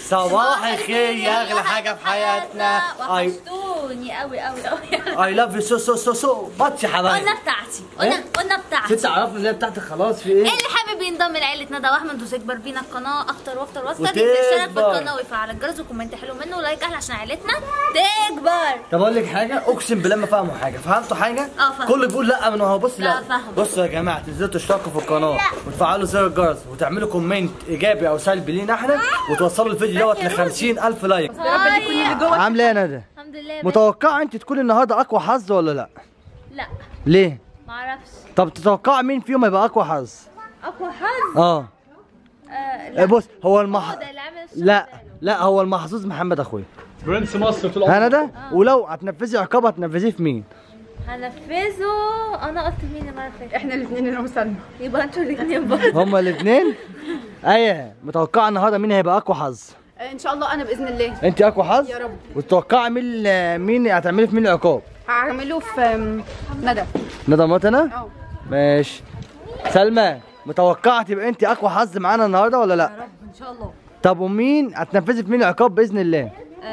صباح الخير يا اغلى حاجه في حياتنا اي وحشتوني قوي قوي قوي اي لاف يو سو سو سو سو ماتش يا حبايبي قلنا بتاعتي قلنا إيه؟ قلنا بتاعتي ست عرفنا اللي هي بتاعتك خلاص في ايه اللي حابب ينضم لعيلة ندى واحمد وتكبر بينا القناة أكتر وأكتر وأكتر وتكبر. يشترك في القناة ويفعل الجرس وكومنت حلو منه ولايك أحلى عشان عيلتنا تكبر طب اقول لك حاجه اقسم بالله ما فهموا حاجه فهمتوا حاجه اه فاهم. كله بيقول لا من هو بص لا لا فاهم. بصوا يا جماعه تنزلوا تشتركوا في القناه وتفعلوا زر الجرس وتعملوا كومنت ايجابي او سلبي لينا احنا وتوصلوا الفيديو دوت ل 50000 لايك يا رب اللي يكون اللي جوه عامله ايه يا ندى الحمد لله متوقعه انت تكون النهارده اقوى حظ ولا لا لا ليه معرفش طب تتوقع مين فيهم هيبقى اقوى حظ أقوى حظ اه آه إيه بص هو المح ده اللي عامل الشغل لا ده. لا هو المحظوظ محمد اخويا برنس مصر طول ها عمره ندى ولو هتنفذي عقاب هتنفذيه في مين هنفذه أنا قلت مين المرة اللي فاتت احنا الاثنين انا وسلمى يبقى أنتوا الاتنين برضه هما الاثنين ايوه متوقعه النهارده مين هيبقى اقوى حظ ان شاء الله انا باذن الله انت اقوى حظ يا رب. وتتوقعي مين مين هتعملي في مين العقاب هعمله في أم، ندى ندى مرات انا اه ماشي سلمى متوقعه تبقى انت اقوى حظ معانا النهارده ولا لا رب ان شاء الله طب ومين هتنفذي في مين العقاب باذن الله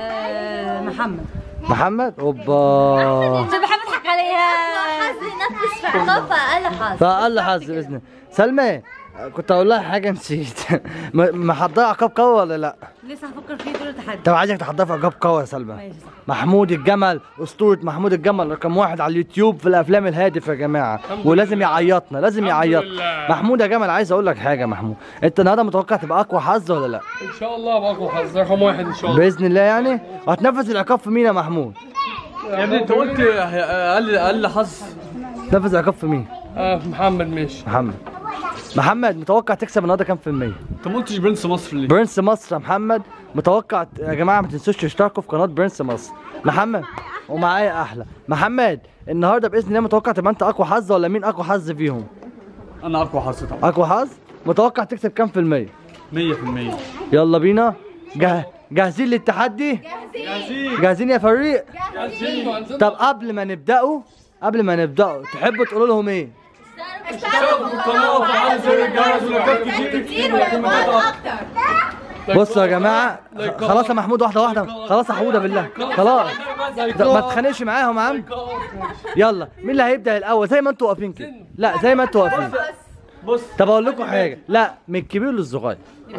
محمد محمد اوبا أنت بحب أضحك عليها حظ ينفذ في عقاب فأقل حظ فاقل حظ باذن الله سلمى كنت اقول لها حاجه نسيت م- محضره عقاب قوي ولا لا لسه هفكر فيه دول تحدي طب عايزك تحضر في عقاب قوي يا سلمى محمود الجمل اسطوره محمود الجمل رقم واحد على اليوتيوب في الافلام الهادفه يا جماعه ولازم يعيطنا لازم الحمد يعيط لله. محمود يا جمل عايز اقول لك حاجه يا محمود انت النهارده متوقع تبقى اقوى حظ ولا لا ان شاء الله باقوى حظ رقم واحد ان شاء الله باذن الله يعني هتنفذ العقاب في مين يا محمود يا ابني انت قلت اقل اقل حظ تنفذ العقاب في مين اه في محمد ماشي محمد محمد متوقع تكسب النهارده كام في المية؟ انت ما قلتش برنس مصر ليه؟ برنس مصر يا محمد متوقع يا جماعه ما تنسوش تشتركوا في قناه برنس مصر محمد ومعايا احلى محمد النهارده باذن الله متوقع تبقى انت اقوى حظ ولا مين اقوى حظ فيهم انا اقوى حظ طبعا اقوى حظ متوقع تكسب كام في المية 100% يلا بينا جه... جاهزين للتحدي جاهزين جاهزين يا فريق جاهزين وهنزل طب قبل ما نبداوا قبل ما نبداوا تحبوا تقولوا لهم ايه اشتركوا في القناه وفعلوا زر الجرس ولو كتير بصوا يا جماعه خلاص يا محمود واحده واحده خلاص يا حوده بالله خلاص ده ما تتخانقش معاهم يا عم يلا مين اللي هيبدا الاول زي ما انتوا واقفين كده لا زي ما انتوا واقفين بص طب اقول لكم حاجه لا من الكبير للصغير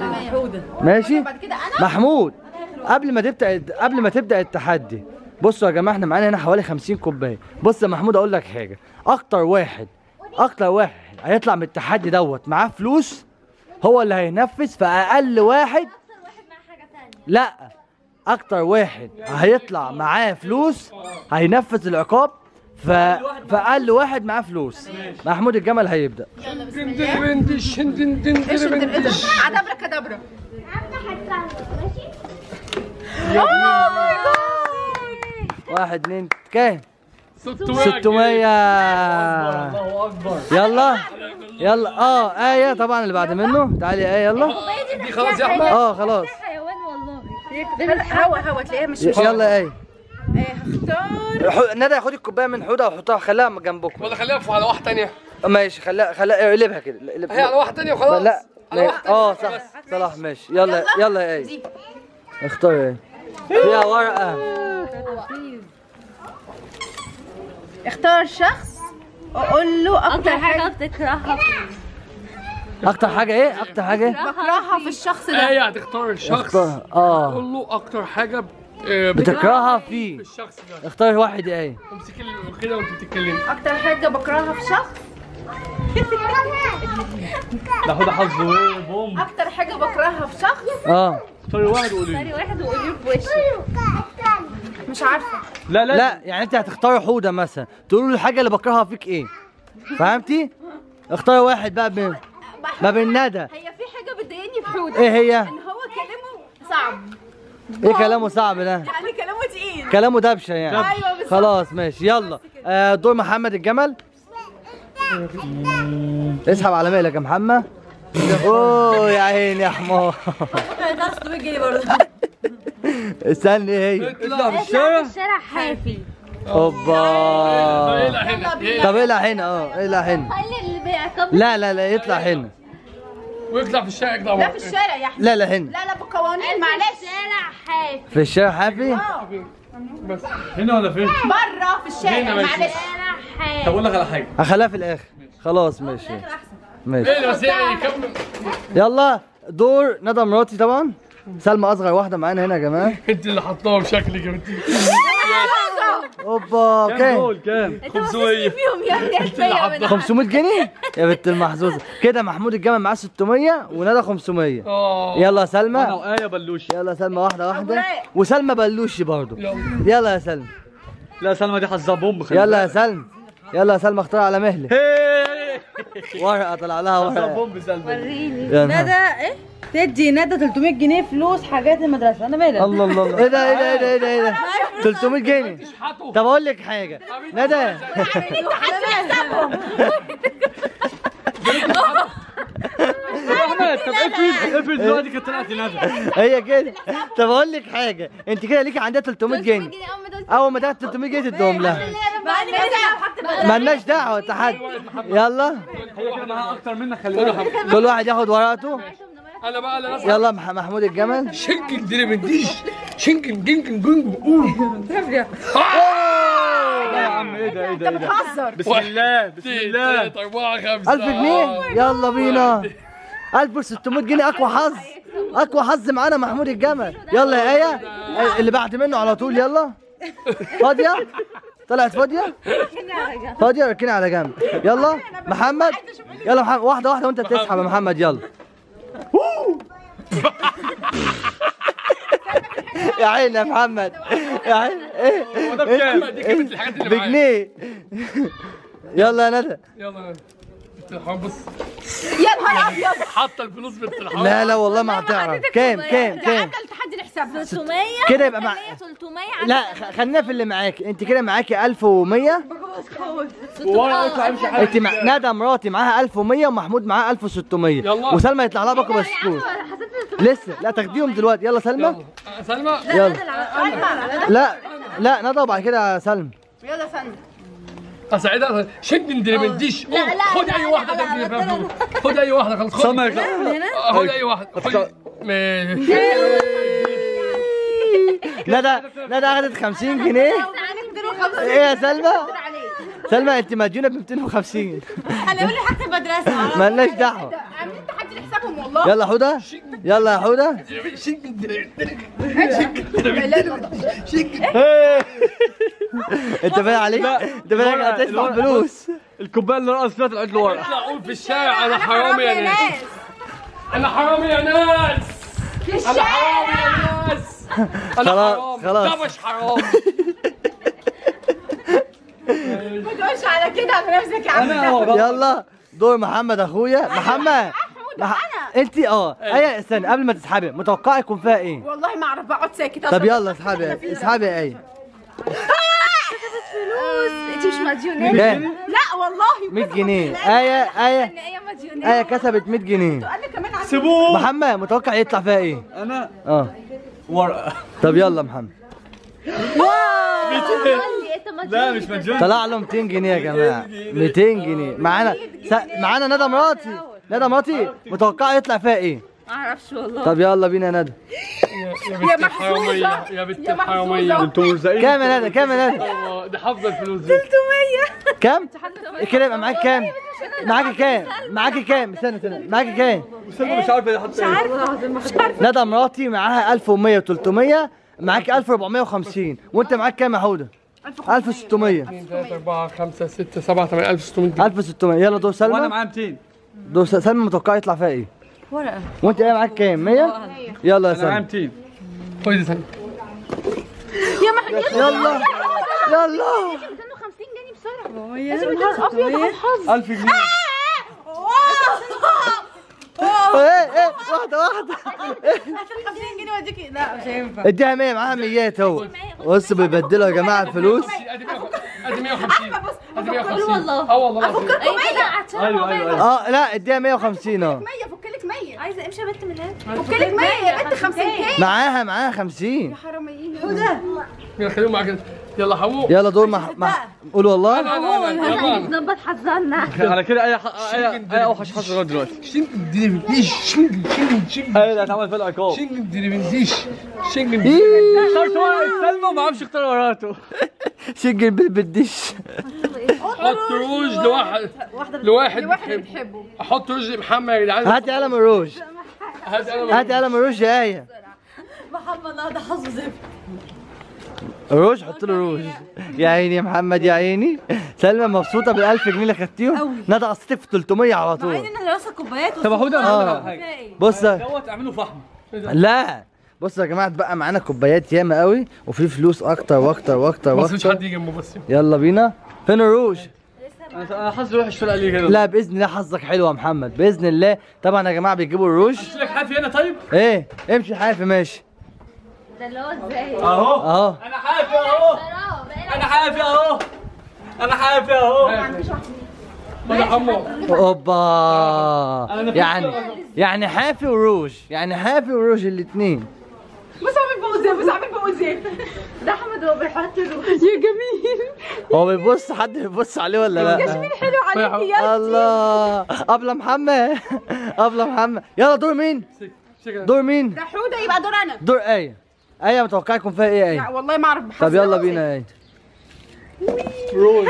ماشي محمود قبل ما تبدا قبل ما تبدا التحدي بصوا يا جماعه احنا معانا هنا حوالي 50 كوبايه بص يا محمود اقول لك حاجه اكتر واحد اكتر واحد هيطلع من التحدي دوت معاه فلوس هو اللي هينفذ فاقل واحد لا اكتر واحد هيطلع معاه فلوس هينفذ العقاب ف... فاقل واحد معاه فلوس محمود الجمل هيبدا عدبرة كدبرة واحد اتنين كام 600 600 الله اكبر يلا يلا اه ايه طبعا اللي بعد منه تعالي ايه يلا دي خلاص يا احمد اه خلاص حيوان والله هوا هوا تلاقيها مش ي- يلا ايه آه، هختار حو- ندى خدي الكوبايه من حوده وحطها خليها جنبكم ولا خليها في على واحده ثانيه ماشي خليها خليها اقلبها كده اقلبها. هي على واحده ثانيه وخلاص لا على لا واحده اه تانية. صح صلاح ماشي يلا يلا يا ايه اختار ايه فيها ورقه اختار شخص اقول له اكتر أكتر حاجة حاجة بتكرهها اكتر حاجه ايه اكتر حاجه ايه بكرهها في الشخص ده ايه هتختار شخص اختار اه قول له اكتر حاجه ب- آه، بتكرهها في فيه الشخص ده اختار واحد يا ايه امسك ال- كده وانت بتتكلمي اكتر حاجة بكرهها في شخص ده خد حظه ايه بوم اكتر حاجة بكرهها في شخص اه اختاري واحد وقولي لي. فري واحد وقولي له في وشه مش عارفة لا لا لا يعني انت هتختاري حوده مثلا تقولوا له الحاجه اللي بكرهها فيك ايه فهمتي اختاري واحد بقى بين ما بين ندى هي في حاجة بتضايقني في حودة ايه هي ان هو كلامه صعب ايه كلامه صعب ده يعني كلامه تقيل كلامه دبشه يعني أيوة بالظبط. خلاص ماشي يلا آه دور محمد الجمل اسحب على مهلك يا محمد اوه يا عيني يا حمار استني ايه هي اطلع في الشارع الشارع حافي اوبا اقلع هنا اقلع. طب اقلع هنا اه اقلع هنا خلي اللي بيعقب لا لا لا يطلع هنا ويطلع في الشارع يطلع لا في الشارع يا احمد لا لا هنا لا لا بالقوانين معلش شارع حافي في الشارع حافي بس هنا ولا فين؟ بره في الشارع هنا ماشي. معلش شارع حافي طب اقول لك على حاجه هخليها في الاخر خلاص ماشي ماشي ايه ده بس ايه كمل يلا دور ندى مراتي طبعا سلمى اصغر واحده معانا هنا يا جماعه انت اللي حطاها بشكلك يا بنتي اوبا كام كام دول كام؟ 500 فيهم يا ابني هتفيا من 500 جنيه يا بنت المحظوظه كده محمود الجمل معاه 600 وندى 500 اه يلا يا انا سلمى وآية بلوش يلا يا سلمى واحده واحده رايق. وسلمى بلوشي برضو يلا يلا يا سلمى لا سلمى دي حظها بوم خلي يلا يا بالك. سلمى يلا يا سلمى اختار على مهلك هي ورقه طلع لها حظها ورقه بوم سلمى يا نهار. ندى ايه تدي ندى 300 جنيه فلوس حاجات المدرسه انا مالك الله الله الله ايه ده ايه ده ايه ده ايه ده ايه ده 300 جنيه اشحطوا طب اقول لك حاجه ندى احمد طب افرض افرض دلوقتي كانت طلعت ندى هي كده طب اقول لك حاجه انت كده ليكي عندها 300 جنيه اول ما تاخد 300 جنيه تديهم لها مالناش دعوه تحدي يلا هي كده معاها اكتر منك خلي بالك كل واحد ياخد ورقته انا بقى انا ناس يلا مح- محمود الجمل شنكن دي من ديش شنكن جنكن جنج قول لا يا عم ايه ده ايه ده ايه ده بتهزر بسم الله بسم الله 3 4 5 1000 جنيه يلا بينا 1600 جنيه اقوى حظ اقوى حظ معانا محمود الجمل يلا يا ايه اللي بعت منه على طول يلا فاضيه طلعت فاضيه فاضيه ركني على جنب يلا محمد يلا محمد واحده واحده وانت بتسحب يا محمد يلا يا عيني يا محمد يا عيني ايه ده بكام؟ دي كلمة الحاجات اللي معايا بجنيه يلا يا ندى يلا الحرام بص يا نهار ابيض حاطه الفلوس بنت الحرام لا لا والله ما هتعرف كام كام كام تعدى التحدي نحسبها 300 كده يبقى مع 300 لا خ- خلينا في اللي معاكي انت كده معاكي 1100 ورا يطلع يمشي حاجه انت مع... ندى مراتي معاها 1100 ومحمود معاه 1600 يلا. وسلمى يطلع لها باكو بسكوت لسه لا تاخديهم دلوقتي يلا سلمى يلا آه، سلمى يلا لا لا ندى وبعد كده سلمى يلا سنة اساعدها شنكن دي من ديش قول لا، خد لا، اي لا، واحده لا، تاخدي لا، فيها فلوس خد اي واحده خلاص خد سلمى آه، خد اي واحده خد ماشي ندى ندى اخدت 50 جنيه ايه يا سلمى سلمى انت مديونه ب 250 انا يقول لي حتى المدرسة مالناش دعوه عاملين تحدي نحسبهم والله يلا حوده يلا يا حوده شنكن دي انت باين عليك انت باين عليك هتدفع الورقة- فلوس الكوبايه اللي رقص فيها طلعت له ورقه اطلع قول في الشارع انا حرامي يا ناس انا حرامي يا ناس في انا حرامي الشارع يا ناس انا خلاص، حرام خلاص. ده مش حرام ما تقولش على كده على نفسك يا عم انا هو يلا دور محمد اخويا محمد مح... انت اه ايه استنى قبل ما تسحبي متوقع يكون فيها ايه والله ما اعرف بقعد ساكت طب يلا اسحبي اسحبي يا ايه انت مش مديونة كام لا والله 100 جنيه ايه ايه ايه مديونة ايه كسبت 100 جنيه قال لي كمان عن سيبوه محمد متوقع يطلع فيها ايه انا اه ورقه طب يلا محمد لا مش مجنون طلع له 200 جنيه يا جماعه 200 جنيه معانا س... معانا ندى مراتي ندى مراتي متوقع يطلع فيها ايه معرفش والله طب يلا بينا يا ندى يا بنت الحرامية يا بنت الحرامية انتوا مرزقين كام يا ندى كام يا ندى الله، دي حافظة الفلوس دي كام كده يبقى معاك كام معاكي كام معاكي كام استنى استنى معاكي كام سلمى مش عارفه يحط ايه ندى مراتي معاها 1100 و300 معاكي 1450 وانت معاك كام يا حوده 1600 3 4 5 6 7 8 1600 1600 يلا دور وانا سلمى معايا 200 دور س- سلمى متوقع يطلع فيها ايه ورقه وانت ايه معاك كام 100 يلا يا انا معايا سلمى 200 خد دي ثانية يلا يلا 250 جنيه بسرعة يا 1000 جنيه ايه ايه واحده واحده 50 جنيه واديكي لا مش هينفع اديها 100 معاها ميات اهو بص بيبدلوا يا جماعه الفلوس ادي 150 ادي 150 ادي 150 والله. اه والله العظيم ايوه كده عشان ايوه ايوه ايوه اه لا اديها 150 اه 100 فك لك 100 عايزه امشي يا بنت من هنا فك لك 100 يا بنت 50 كام معاها معاها 50 حراميين مين خليهم معاك يلا حمو يلا دور مح... مح... قول والله لا لا لا يلا نظبط حظنا على كده اي ح- اي اي اوحش حظ لغايه دلوقتي شنجن دريبنديش شنجن شنجن شنجن ايه ده اتعمل في العقاب شنجن دريبنديش شنجن اخترت ورقه سلمى ما اعرفش اختار ورقته شجر بالبديش حط روج لواحد لواحد واحد بتحبه بتحبه احط روج لمحمد يا جدعان هات قلم الروج هات قلم هات قلم الروج يا ايه محمد ده حظه زفت روج حط له روج يا عيني يا محمد يا عيني سلمى مبسوطه بال 1000 جنيه اللي خدتيهم ندى قصتك في 300 على مع طول ان انا لابسه كوبايات طب اهو ده آه. أقول لك على حاجه بص دوت اعمله فحم لا بص يا جماعه بقى معانا كوبايات ياما قوي وفي فلوس اكتر واكتر واكتر بس مش واكتر حد يجي جنبه بس يلا بينا فين الروج انا أنا حظي وحش في القليل كده لا باذن الله حظك حلو يا محمد باذن الله طبعا يا جماعه بيجيبوا الروج قلت لك حافي هنا طيب ايه امشي حافي ماشي ده اللي هو ازاي اهو اهو انا حافي اهو انا حافي اهو انا حافي اهو يلا حمو اوبا أنا نفسي يعني يعني حافي وروج يعني حافي وروج الاثنين بص عامل فوزي بص عامل فوزي ده احمد هو بيحط له يا جميل هو بيبص حد بيبص عليه ولا لا حلو عليك يا الله ابله محمد ابله محمد يلا دور مين دور مين ده حوده يبقى دور انا دور ايه ايه متوقع يكون فيها ايه لا ايه والله ما اعرف بحظ طب يلا بينا ايه روج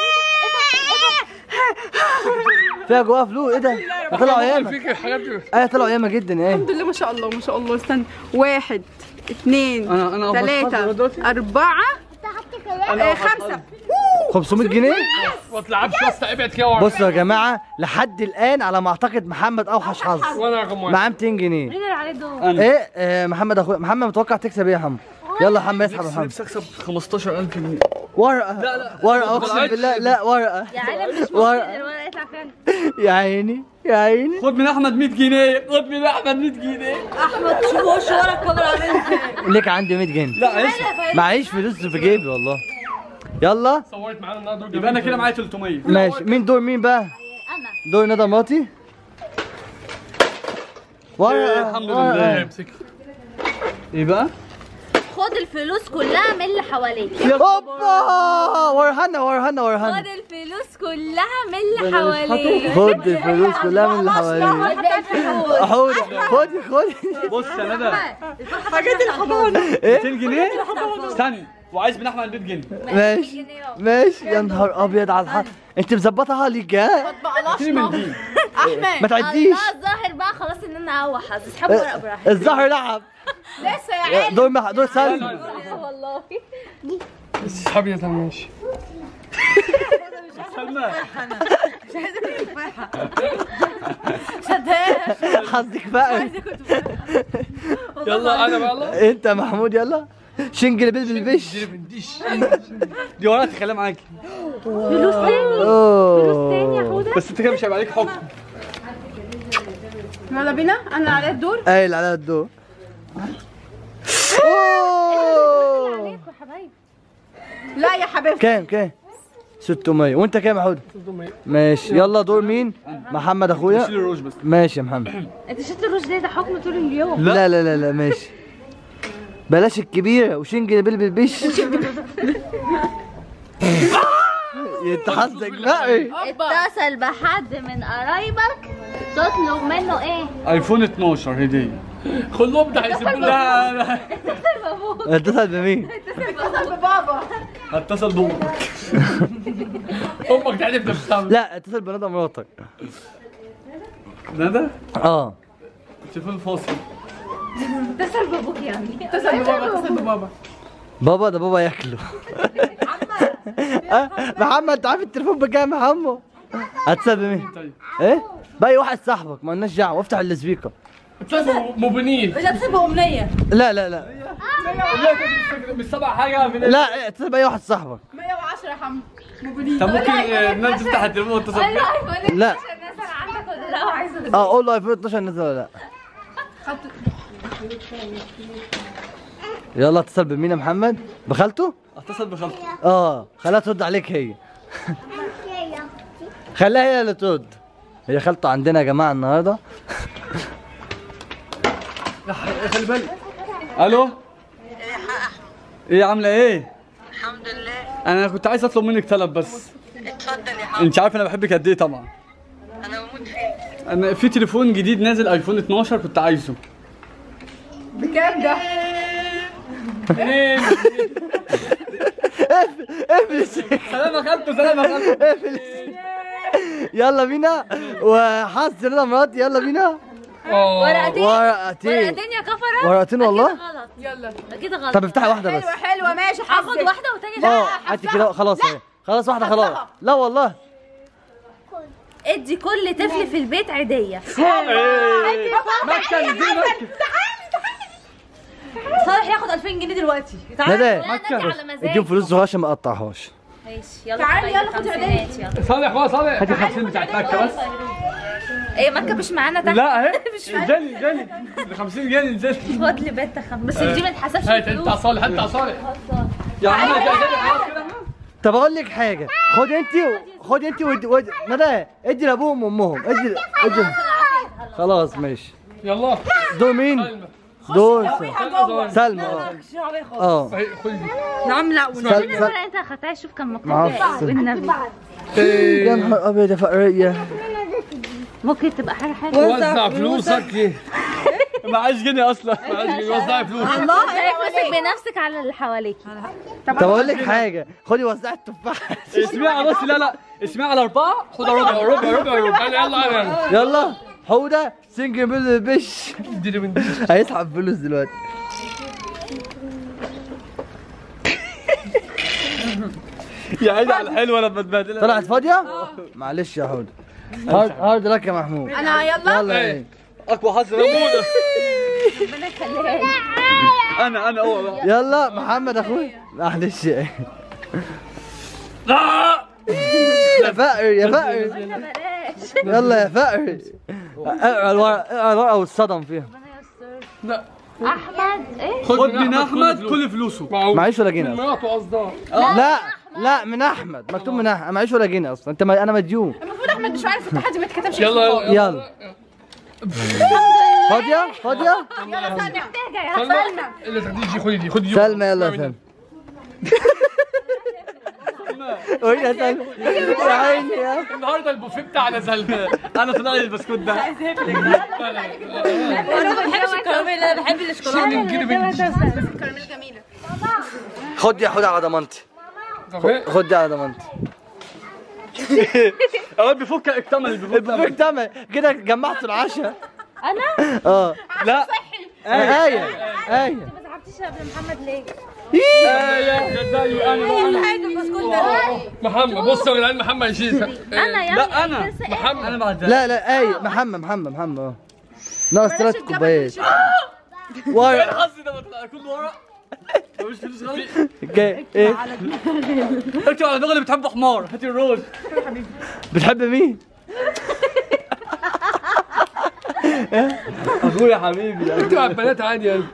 فيها جواها فلوس ايه ده ده طلعوا ياما فيك الحاجات دي ايه طلعوا ياما جدا ايه الحمد لله ما شاء الله ما شاء الله استنى واحد اثنين أنا- أنا أبص حظ لغاية ثلاثة دلوقتي. أربعة انا آه، خمسة 500 جنيه ما تلعبش يا اسطى ابعد كده ورا بصوا يا جماعه لحد الان على ما اعتقد محمد اوحش حظ وانا رقم واحد معاه 200 جنيه مين اللي عليه دور انا ايه آه محمد اخويا محمد متوقع تكسب ايه يا حمو يلا يا حمد اسحب يا محمد نفسي اكسب 15000 جنيه ورقه لا، لا. ورقه اقسم بالله لا ورقه يا عالم مش ورقة. ممكن الورقه يطلع فين يا عيني يا عيني خد من احمد 100 جنيه خد من احمد 100 جنيه احمد شوف وش ورا الكاميرا عامل ازاي ليك عندي 100 جنيه لا ايش معيش فلوس في جيبي والله يلا صورت معانا النهارده يبقى انا كده معايا 300 ماشي مين دور مين بقى انا دور ندى مراتي ورقه الحمد ورقة. لله. امسك ايه بقى؟ خد الفلوس كلها من اللي حواليك اوبا ورهنا ورهنا ورهنا خد الفلوس كلها من اللي حواليك خد الفلوس كلها من اللي حواليك ادي الفلوس حود خدي خدي بص يا ندى حاجات الحضانه 200 جنيه استنى وعايز من احمد 100 جنيه ماشي ماشي يا نهار ابيض على الحق انت مظبطها ليك ها اديني من دي أحمد ما تعديش الله الظاهر بقى خلاص ان انا اوحظ اسحب ورقه براحتك الظهر لعب لسه يا دور مح... دور سلمى والله اسحبي يا سلمى ماشي سلمى حظك بقى يلا انا بقى يلا انت يا محمود يلا شنجل بيل بالبش بنديش دي ورقه تخليها معاكي اوه بس انت كده مش هيبقى عليك حكم يلا بينا أنا على الدور قايل على الدور اوه لا يا حبيبتي كام كام 600 وانت كام يا حود ماشي يلا دور مين محمد شيل اخويا الروج بس ماشي يا محمد انت شفت الروج ده ده حكم طول اليوم لا لا لا لا ماشي بلاش الكبيرة وشنجل بيل بالبش انت حظك بقى اتصل بحد من قرايبك تطلب منه ايه ايفون 12 هديه كلهم ده هيسيبوا لك لا لا اتصل بمين؟ بابا هتصل بامك امك تعرف نفسها لا اتصل بندى مراتك ندى اه التليفون فاصل اتصل بابوك يعني اتصل ببابا اتصل ببابا بابا ده بابا ياكله آه، محمد انت عارف التليفون بكام يا عمو؟ هتصل بمين؟ طيب ايه؟ باقي واحد صاحبك ما لناش دعوه افتح السبيكر بتلاتة مبنين مش هتسيب امنيه لا لا لا مش سبع حاجه في لا إيه، اتصل باي واحد صاحبك 110 يا حمو مبنين طب ممكن آه، الناس تفتح التليفون وتتصل بيك لا مثلا عندك ولا لا عايزه اه قول له ايفون 12 نزل ولا لا يلا اتصل بمين يا محمد؟ بخالته؟ اتصل بخالتي اه خليها ترد عليك هي خليها هي اللي ترد هي خالته عندنا يا جماعه النهارده خلي بالك الو ايه عامله ايه الحمد لله انا كنت عايز اطلب منك طلب بس انت عارف انا بحبك قد ايه طبعا انا بموت فيك انا في تليفون جديد نازل ايفون 12 كنت عايزه بكام ده؟ اقفل السكة سلام يا خالته سلام يا خالته اقفل السكة. يلا بينا وحظ رضا مراتي يلا بينا ورقتين ورقتين ورقتين يا كفره ورقتين والله أكيد غلط يلا اكيد غلط طب افتحي واحدة بس حلوة حلوة ماشي هاخد حظك واحده والتانيه اه لا هاتي كده خلاص اهي خلاص واحدة خلاص لا والله ادي كل طفل في البيت عيديه مكة دي مكة صالح ياخد 2000 جنيه دلوقتي ندى لا نادي على مزاجي اديهم فلوس صغيرة عشان ما اقطعهاش ماشي يلا تعالي، تعالي يلا خدي خمسينات يلا صالح بقى صالح هاتي 50 بتاعت مكة بس ايه مكه مش معانا تحت لا اهي انزلي انزلي ال 50 جنيه انزلي خد لي بيت خم بس دي ما تحسبش هات انت على الفلوس صالح انت على صالح يا عم خلاص كده طب اقول لك حاجة خد انت خد انت ودي ودي ندى ادي لابوهم وامهم ادي ادي خلاص ماشي يلا دول مين؟ دول سلمى اه اه هي خد دي نعم لا سل- سل- الورقه انت اخدتها شوف كان مكتوب معرفش. ايه والنبي يا نهار ابيض يا فقرية ممكن تبقى حاجه حلوه وزع فلوسك معاش جنيه اصلا وزع فلوسك تلاقي فلوسك بنفسك على اللي حواليك طب اقول لك حاجة خدي وزعي التفاحة اسمعي على بص لا لا اسمعي على اربعه خد ربع ربع ربع ربع يلا يلا يلا يلا حودة سنجل بالبش اديني من دي هيسحب فلوس دلوقتي يا عيني على الحلوه لما تبهدلها طلعت فاضية؟ معلش يا حودة هارد هارد لك يا محمود انا يلا يلا ايه اقوى حظ موجوده ربنا يخليها لي. انا انا هو بقى يلا محمد اخوي معلش يا فقر يا فقر بلاش يلا يا فقر اقرا الورقة اقرا الورقة واتصدم فيها لا احمد ايه خد من احمد كل فلوسه معقول معيش ولا جنيه مراته قصدها لا لا من احمد مكتوب من احمد معيش ولا جنيه اصلا انت ما انا مديون المفروض احمد مش عارف التحدي ما اتكتبش يلا اسمه. يلا يلا فاضية فاضية يلا سلمى محتاجه يا سلمى سلمى اللي تاخديش دي خدي دي خدي دي سلمى يلا يا سلمى وين يا سلمى يا عيني يا النهارده البوفيه بتاعنا سلمى انا طلع لي البسكوت ده انا ما بحبش الكراميل انا بحب الشوكولاته نجيب من دي كراميل جميله خد دي حودة على ضمانتي خد دي على ضمانتي اوقات بيفك اكتمل البيفك البوفيه تمام كده جمعت العشاء انا اه لا آية آية ما زعلتش قبل محمد ليه ايه زي انا حاجه البسكوت ده محمد بصوا يا جدعان محمد يشيل انا يعني لا انا محمد انا بعد لا لا آية محمد محمد محمد اه ناقص ثلاث كوبايات ورق الحظ ده بطلع كله ورق مش فلوس غلط جاي ايه اكتب على دماغي اللي بتحب حمار هاتي الروز بتحب مين؟ اخويا حبيبي انتوا على البنات عادي يعني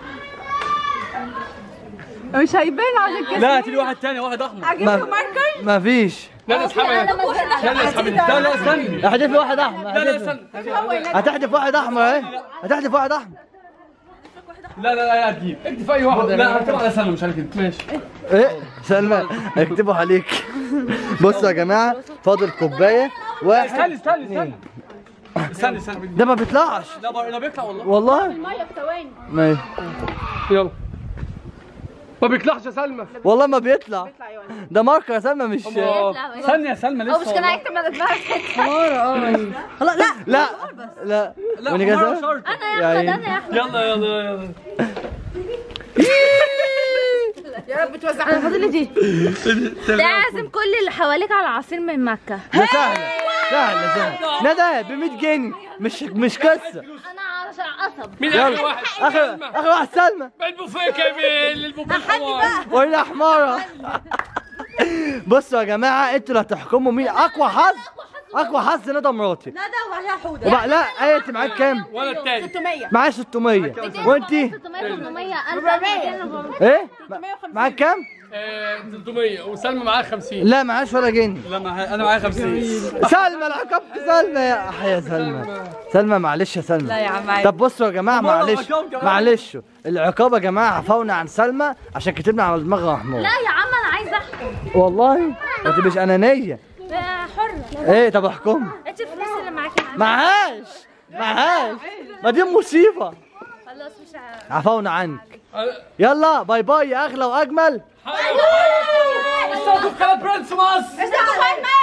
مش هيبان عشان كده لا هاتي لي واحد تاني واحد احمر اجيب ما له ماركر ما فيش لا اسحبها لا لا اسحبها لا لا استني هحذف واحد احمر لا لا هحذف. استني هتحذف واحد احمر اهي هتحذف واحد احمر لا لا لا هتجيب اكتب اي واحده لا هكتب على سلمى مش عليك انت ماشي ايه سلمى اكتبوا عليك بصوا يا جماعه فاضل كوبايه واحد استني استني استني استني استني ده ما بيطلعش لا بر- لا بيطلع والله والله الميه في ثواني ماشي يلا ما بيطلعش يا سلمى والله ما بيطلع ده ماركر يا سلمى مش استني يا سلمى هو لسه مش كان والله. هيكتب على دماغك خلاص لا لا لا لا وأنا حمار جاهزة؟ شرط انا يا يا عيني. احمد انا يا احمد يلا يلا يلا يا رب توزع انا فاضل لي دي تعزم كل اللي حواليك على عصير من مكه ده سهل سهل سهل ندى ب 100 جنيه مش مش قصه انا عشان عصب مين يلا. اخر واحد اخر سلمى اخر واحد سلمى البوفيه كامل البوفيه الحمار وين حماره بصوا يا جماعه انتوا اللي هتحكموا مين اقوى حظ اقوى حظ ندى مراتي ندى وبعدها حوده وبقى لا ايه انت معاك كام ولا التاني 600 معايا 600 وانتي 600 800 400. ايه معاك كام آه، 300 وسلمى معاها 50 لا معاش ولا جنيه لا معايا- انا معايا 50 سلمى العقاب في سلمى يا أح يا سلمى سلمى معلش يا سلمى لا يا عم عادي. طب بصوا يا جماعه مرة معلش عقاب كمان. معلش العقاب يا جماعه عفونا عن سلمى عشان كتبنا على دماغها محمود لا يا عم انا عايزه احكم والله ما تبقيش انانيه بقى حره ايه طب احكم انت الفلوس اللي معاكي معاكي معهاش معهاش ما دي مصيبه خلاص مش ع- عفونا عنك يلا باي باي يا اغلى واجمل استاذ قناه برنس مصر استنى